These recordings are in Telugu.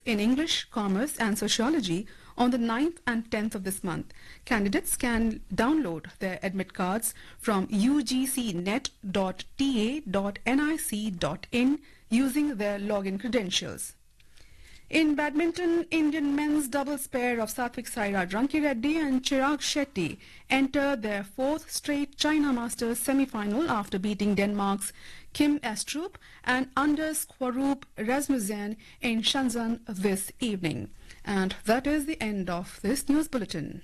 in English, Commerce and Sociology on the 9th and 10th of this month. Candidates can download their admit cards from ugcnet.ta.nic.in using their login credentials. In badminton, Indian men's doubles pair of Satvik Sairaj Ranki Reddy and Chirag Shetty entered their fourth straight China Masters semi-final after beating Denmark's Kim Estrup and Anders Kwarup Rasmussen in Shenzhen this evening. And that is the end of this news bulletin.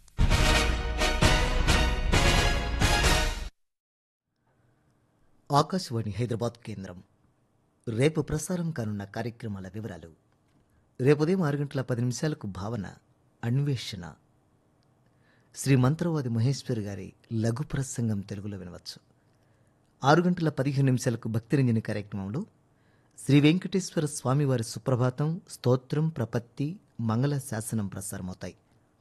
Akashvani Hyderabad కేంద్రం రేపు ప్రసారం కానున్న కార్యక్రమాల వివరాలు రేపు ఉదయం ఆరు గంటల పది నిమిషాలకు భావన అన్వేషణ శ్రీ మంత్రవాది మహేశ్వరి గారి లఘు ప్రసంగం తెలుగులో వినవచ్చు ఆరు గంటల పదిహేను నిమిషాలకు భక్తిరంజని కార్యక్రమంలో శ్రీ వెంకటేశ్వర స్వామివారి సుప్రభాతం స్తోత్రం ప్రపత్తి మంగళ శాసనం ప్రసారమవుతాయి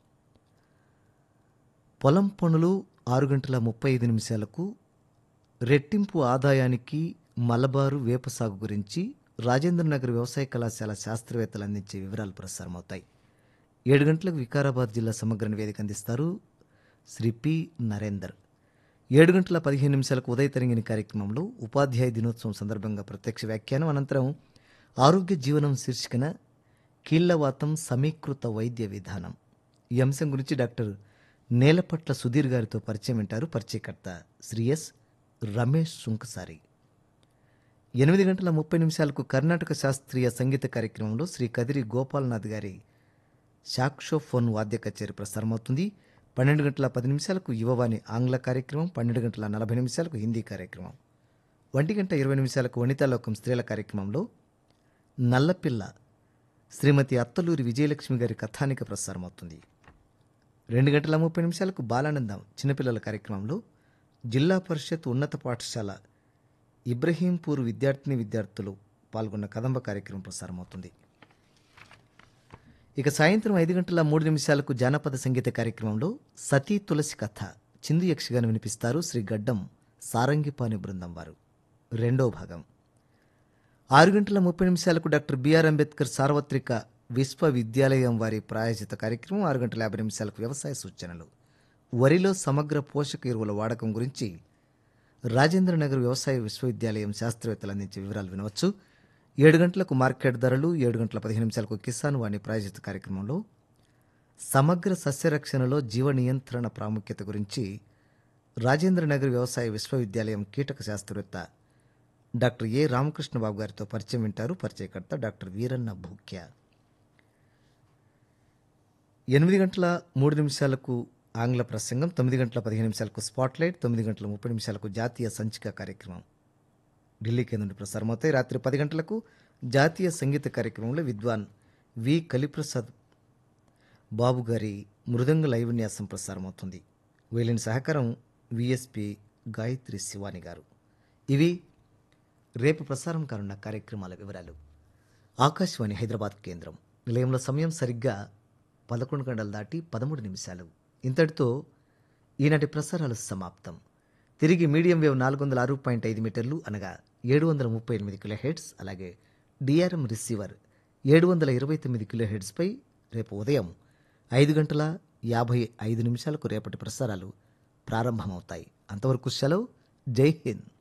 పొలం పనులు ఆరు గంటల ముప్పై ఐదు నిమిషాలకు రెట్టింపు ఆదాయానికి మలబారు వేప సాగు గురించి రాజేంద్రనగర్ వ్యవసాయ కళాశాల శాస్త్రవేత్తలు అందించే వివరాలు ప్రసారమవుతాయి ఏడు గంటలకు వికారాబాద్ జిల్లా సమగ్ర నివేదిక అందిస్తారు శ్రీ పి నరేందర్ ఏడు గంటల పదిహేను నిమిషాలకు ఉదయ తరంగిణి కార్యక్రమంలో ఉపాధ్యాయ దినోత్సవం సందర్భంగా ప్రత్యక్ష వ్యాఖ్యానం అనంతరం ఆరోగ్య జీవనం శీర్షికన కీళ్లవాతం సమీకృత వైద్య విధానం ఈ అంశం గురించి డాక్టర్ నేలపట్ల సుధీర్ గారితో పరిచయం వింటారు పరిచయకర్త శ్రీ ఎస్ రమేష్ సుంకసారి ఎనిమిది గంటల ముప్పై నిమిషాలకు కర్ణాటక శాస్త్రీయ సంగీత కార్యక్రమంలో శ్రీ కదిరి గోపాలనాథ్ గారి సాక్షోఫోన్ వాద్య కచేరీ ప్రసారమవుతుంది పన్నెండు గంటల పది నిమిషాలకు యువవాణి ఆంగ్ల కార్యక్రమం పన్నెండు గంటల నలభై నిమిషాలకు హిందీ కార్యక్రమం ఒంటి గంట ఇరవై నిమిషాలకు వనితాలోకం స్త్రీల కార్యక్రమంలో నల్లపిల్ల శ్రీమతి అత్తలూరి విజయలక్ష్మి గారి కథానిక ప్రసారమవుతుంది రెండు గంటల ముప్పై నిమిషాలకు బాలానందం చిన్నపిల్లల కార్యక్రమంలో జిల్లా పరిషత్ ఉన్నత పాఠశాల ఇబ్రహీంపూర్ విద్యార్థిని విద్యార్థులు పాల్గొన్న కదంబ కార్యక్రమం ప్రసారమవుతుంది ఇక సాయంత్రం ఐదు గంటల మూడు నిమిషాలకు జానపద సంగీత కార్యక్రమంలో సతీ తులసి కథ చిందు యక్షగానం వినిపిస్తారు శ్రీ గడ్డం సారంగిపాని బృందం వారు రెండో భాగం ఆరు గంటల ముప్పై నిమిషాలకు డాక్టర్ బిఆర్ అంబేద్కర్ సార్వత్రిక విశ్వవిద్యాలయం వారి ప్రాయోజిత కార్యక్రమం ఆరు గంటల యాభై నిమిషాలకు వ్యవసాయ సూచనలు వరిలో సమగ్ర పోషక ఎరువుల వాడకం గురించి రాజేంద్రనగర్ వ్యవసాయ విశ్వవిద్యాలయం శాస్త్రవేత్తలు అందించే వివరాలు వినవచ్చు ఏడు గంటలకు మార్కెట్ ధరలు ఏడు గంటల పదిహేను నిమిషాలకు కిసాన్ వాణి ప్రాయోజిత కార్యక్రమంలో సమగ్ర సస్యరక్షణలో జీవ నియంత్రణ ప్రాముఖ్యత గురించి రాజేంద్రనగర్ వ్యవసాయ విశ్వవిద్యాలయం కీటక శాస్త్రవేత్త డాక్టర్ ఏ రామకృష్ణ బాబు గారితో పరిచయం వింటారు పరిచయకర్త డాక్టర్ వీరన్న భూక్య ఎనిమిది గంటల మూడు నిమిషాలకు ఆంగ్ల ప్రసంగం తొమ్మిది గంటల పదిహేను నిమిషాలకు స్పాట్లైట్ తొమ్మిది గంటల ముప్పై నిమిషాలకు జాతీయ సంచిక కార్యక్రమం ఢిల్లీ కేంద్రం నుండి ప్రసారమవుతాయి రాత్రి పది గంటలకు జాతీయ సంగీత కార్యక్రమంలో విద్వాన్ వి కలిప్రసాద్ బాబు గారి మృదంగ లైవన్యాసం ప్రసారమవుతుంది వీళ్ళని సహకారం విఎస్పి గాయత్రి శివాని గారు ఇవి రేపు ప్రసారం కానున్న కార్యక్రమాల వివరాలు ఆకాశవాణి హైదరాబాద్ కేంద్రం నిలయంలో సమయం సరిగ్గా పదకొండు గంటలు దాటి పదమూడు నిమిషాలు ఇంతటితో ఈనాటి ప్రసారాలు సమాప్తం తిరిగి మీడియం వేవ్ నాలుగు వందల ఆరు పాయింట్ ఐదు మీటర్లు అనగా ఏడు వందల ముప్పై ఎనిమిది కిలో హెడ్స్ అలాగే డిఆర్ఎం రిసీవర్ ఏడు వందల ఇరవై తొమ్మిది కిలో హెడ్స్పై రేపు ఉదయం ఐదు గంటల యాభై ఐదు నిమిషాలకు రేపటి ప్రసారాలు ప్రారంభమవుతాయి అంతవరకు సెలవు జై హింద్